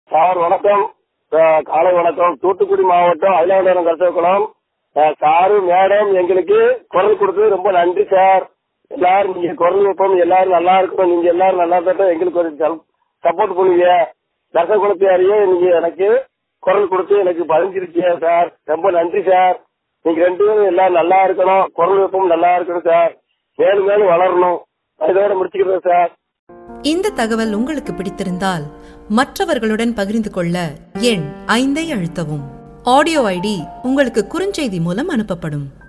sir வணக்கம் அஹ், காலை வணக்கம் தூத்துக்குடி மாவட்டம் அயிலாண்டரம் கருத்தகுளம் சாரு மேடம் எங்களுக்கு குரல் கொடுத்தது ரொம்ப நன்றி சார் எல்லாரும் நீங்க குரல் வைப்போம் எல்லாரும் நல்லா இருக்கணும் நீங்க எல்லாரும் நல்லா இருந்தா எங்களுக்கு ஒரு சப்போர்ட் பண்ணுவீங்க தசகுலத்தையாரியே நீங்க எனக்கு குரல் கொடுத்து எனக்கு பதிஞ்சிருக்கீங்க சார் ரொம்ப நன்றி சார் நீங்க ரெண்டு பேரும் எல்லாம் நல்லா இருக்கணும் குரல் வைப்போம் நல்லா இருக்கணும் சார் மேலும் மேலும் வளரணும் இதோட முடிச்சுக்கிறேன் சார் இந்த தகவல் உங்களுக்கு பிடித்திருந்தால் மற்றவர்களுடன் பகிர்ந்து கொள்ள எண் ஐந்தை அழுத்தவும் ஆடியோ ஐடி உங்களுக்கு குறுஞ்செய்தி மூலம் அனுப்பப்படும்